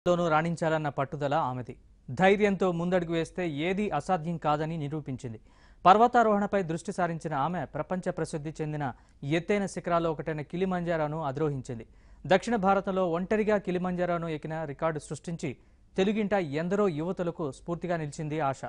లోనూ రాణించాలన్న పట్టుదల ఆమెది ధైర్యంతో ముందడుగు వేస్తే ఏదీ అసాధ్యం కాదని నిరూపించింది పర్వతారోహణపై దృష్టి సారించిన ఆమె ప్రపంచ ప్రసిద్ధి చెందిన ఎత్తైన శిఖరాల్లో ఒకటైన కిలిమంజారోను అధిరోహించింది దక్షిణ భారతంలో ఒంటరిగా కిలిమంజారోను ఎక్కిన రికార్డు సృష్టించి తెలుగింట ఎందరో యువతులకు స్ఫూర్తిగా నిలిచింది ఆశ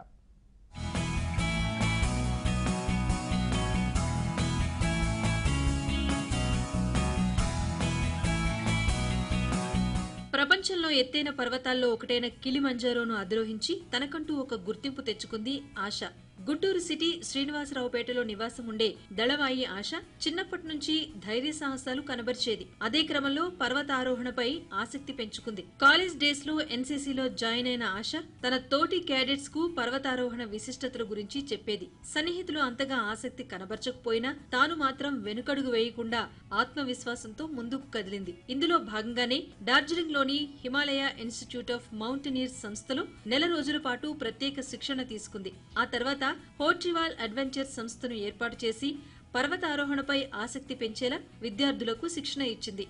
ప్రపంచంలో ఎత్తైన పర్వతాల్లో ఒకటైన కిలిమంజారోను అధిరోహించి తనకంటూ ఒక గుర్తింపు తెచ్చుకుంది ఆశ గుంటూరు సిటీ శ్రీనివాసరావుపేటలో నివాసం ఉండే దళవాయి ఆశ చిన్నప్పటి నుంచి ధైర్య సాహసాలు కనబరిచేది అదే క్రమంలో పర్వతారోహణపై ఆసక్తి పెంచుకుంది కాలేజ్ డేస్ లో ఎన్సీసీలో జాయిన్ అయిన ఆశ తన తోటి క్యాడెట్స్ కు పర్వతారోహణ విశిష్టతల గురించి చెప్పేది సన్నిహితులు అంతగా ఆసక్తి కనబరచకపోయినా తాను మాత్రం వెనుకడుగు వేయకుండా ఆత్మవిశ్వాసంతో ముందుకు కదిలింది ఇందులో భాగంగానే డార్జిలింగ్ లోని హిమాలయ ఇన్స్టిట్యూట్ ఆఫ్ మౌంటనీర్స్ సంస్థలో నెల రోజుల పాటు ప్రత్యేక శిక్షణ తీసుకుంది ఆ తర్వాత హోర్టివాల్ అడ్వెంచర్ సంస్థను ఏర్పాటు చేసి పర్వతారోహణపై ఆసక్తి పెంచేలా విద్యార్థులకు శిక్షణ ఇచ్చింది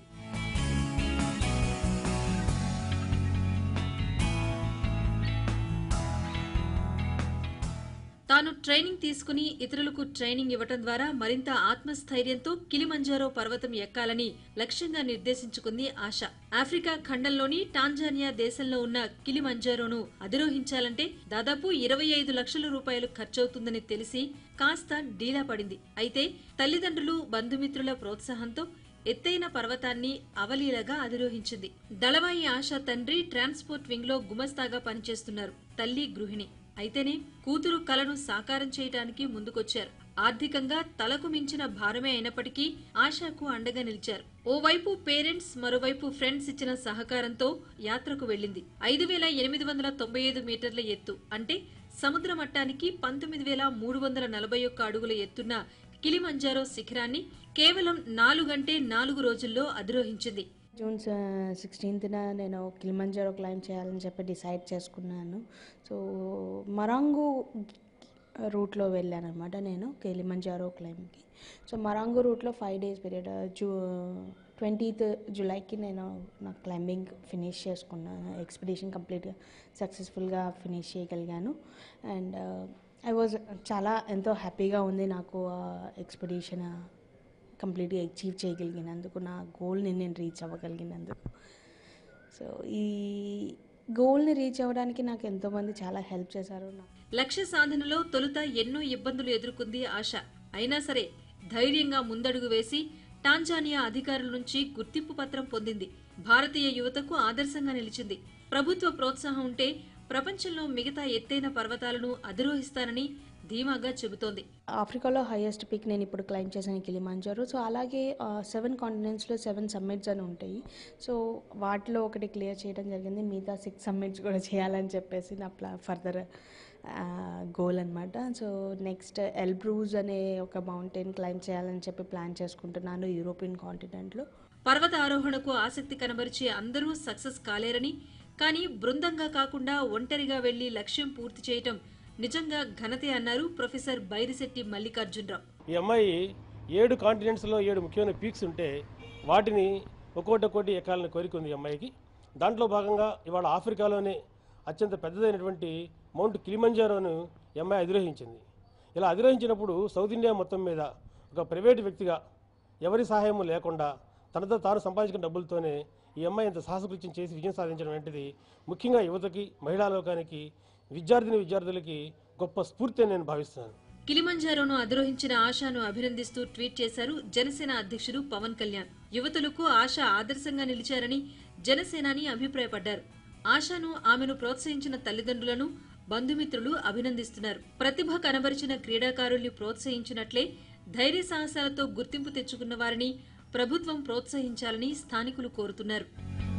తాను ట్రైనింగ్ తీసుకుని ఇతరులకు ట్రైనింగ్ ఇవ్వటం ద్వారా మరింత ఆత్మస్థైర్యంతో కిలిమంజారో పర్వతం ఎక్కాలని లక్ష్యంగా నిర్దేశించుకుంది ఆశ ఆఫ్రికా ఖండంలోని టాంజానియా దేశంలో ఉన్న కిలిమంజారోను అధిరోహించాలంటే దాదాపు ఇరవై ఐదు లక్షల రూపాయలు ఖర్చవుతుందని తెలిసి కాస్త డీలా పడింది అయితే తల్లిదండ్రులు బంధుమిత్రుల ప్రోత్సాహంతో ఎత్తైన పర్వతాన్ని అవలీలగా అధిరోహించింది దళవాయి ఆశ తండ్రి ట్రాన్స్పోర్ట్ వింగ్ లో గుమస్తాగా పనిచేస్తున్నారు తల్లి గృహిణి అయితేనే కూతురు కలను సాకారం చేయడానికి ముందుకొచ్చారు ఆర్థికంగా తలకు మించిన భారమే అయినప్పటికీ ఆశాకు అండగా నిలిచారు ఓవైపు పేరెంట్స్ మరోవైపు ఫ్రెండ్స్ ఇచ్చిన సహకారంతో యాత్రకు వెళ్ళింది ఐదు వేల ఎనిమిది వందల తొంభై ఐదు మీటర్ల ఎత్తు అంటే సముద్ర మట్టానికి పంతొమ్మిది వేల మూడు వందల నలభై ఒక్క అడుగుల ఎత్తున్న కిలిమంజారో శిఖరాన్ని కేవలం నాలుగంటే నాలుగు రోజుల్లో అధిరోహించింది జూన్ సిక్స్టీన్త్న నేను కిలిమంజారో క్లైమ్ చేయాలని చెప్పి డిసైడ్ చేసుకున్నాను సో మరాంగు రూట్లో వెళ్ళాను అనమాట నేను కిలిమంజారో క్లైమ్కి సో మరాంగు రూట్లో ఫైవ్ డేస్ పీరియడ్ జూ ట్వంటీత్ జూలైకి నేను నా క్లైంబింగ్ ఫినిష్ చేసుకున్నాను ఎక్స్పిడిషన్ కంప్లీట్గా సక్సెస్ఫుల్గా ఫినిష్ చేయగలిగాను అండ్ ఐ వాజ్ చాలా ఎంతో హ్యాపీగా ఉంది నాకు ఎక్స్పిడిషన్ కంప్లీట్గా అచీవ్ చేయగలిగినందుకు నా గోల్ని నేను రీచ్ అవ్వగలిగినందుకు సో ఈ గోల్ని రీచ్ అవ్వడానికి నాకు ఎంతోమంది చాలా హెల్ప్ చేశారు నా లక్ష్య సాధనలో తొలుత ఎన్నో ఇబ్బందులు ఎదుర్కొంది ఆశ అయినా సరే ధైర్యంగా ముందడుగు వేసి టాంజానియా అధికారుల నుంచి గుర్తింపు పత్రం పొందింది భారతీయ యువతకు ఆదర్శంగా నిలిచింది ప్రభుత్వ ప్రోత్సాహం ఉంటే ప్రపంచంలో మిగతా ఎత్తైన పర్వతాలను అధిరోహిస్తానని ధీమాగా చెబుతోంది ఆఫ్రికాలో హైయెస్ట్ పీక్ నేను ఇప్పుడు క్లైమ్ చేశాను కిలిమాంజారో సో అలాగే సెవెన్ కాంటినెంట్స్లో సెవెన్ సమ్మిట్స్ అని ఉంటాయి సో వాటిలో ఒకటి క్లియర్ చేయడం జరిగింది మిగతా సిక్స్ సమ్మిట్స్ కూడా చేయాలని చెప్పేసి నా ప్లా ఫర్దర్ గోల్ అనమాట సో నెక్స్ట్ ఎల్బ్రూజ్ అనే ఒక మౌంటైన్ క్లైమ్ చేయాలని చెప్పి ప్లాన్ చేసుకుంటున్నాను యూరోపియన్ కాంటినెంట్లో పర్వత ఆరోహణకు ఆసక్తి కనబరిచే అందరూ సక్సెస్ కాలేరని కానీ బృందంగా కాకుండా ఒంటరిగా వెళ్లి లక్ష్యం పూర్తి చేయటం నిజంగా ఘనతే అన్నారు ప్రొఫెసర్ బైరిశెట్టి మల్లికార్జునరావు ఈ అమ్మాయి ఏడు కాంటినెంట్స్లో ఏడు ముఖ్యమైన పీక్స్ ఉంటే వాటిని ఒక్కోటి ఒక్కోటి ఎక్కాలని కోరిక ఉంది ఈ అమ్మాయికి దాంట్లో భాగంగా ఇవాళ ఆఫ్రికాలోనే అత్యంత పెద్దదైనటువంటి మౌంట్ కిలిమంజారోను ఈ అమ్మాయి అధిరోహించింది ఇలా అధిరోహించినప్పుడు సౌత్ ఇండియా మొత్తం మీద ఒక ప్రైవేటు వ్యక్తిగా ఎవరి సహాయం లేకుండా తనతో తాను సంపాదించిన డబ్బులతోనే ఈ అమ్మాయి ఇంత సాహసకృత్యం చేసి విజయం సాధించడం వంటిది ముఖ్యంగా యువతకి మహిళా లోకానికి విద్యార్థిని విద్యార్థులకి గొప్ప స్ఫూర్తి అని నేను భావిస్తున్నాను కిలిమంజారోను అధిరోహించిన ఆశాను అభినందిస్తూ ట్వీట్ చేశారు జనసేన అధ్యక్షుడు పవన్ కళ్యాణ్ యువతులకు ఆశ ఆదర్శంగా నిలిచారని జనసేనాని అభిప్రాయపడ్డారు ఆశాను ఆమెను ప్రోత్సహించిన తల్లిదండ్రులను బంధుమిత్రులు అభినందిస్తున్నారు ప్రతిభ కనబరిచిన క్రీడాకారుల్ని ప్రోత్సహించినట్లే ధైర్య సాహసాలతో గుర్తింపు తెచ్చుకున్న వారిని ప్రభుత్వం ప్రోత్సహించాలని స్థానికులు కోరుతున్నారు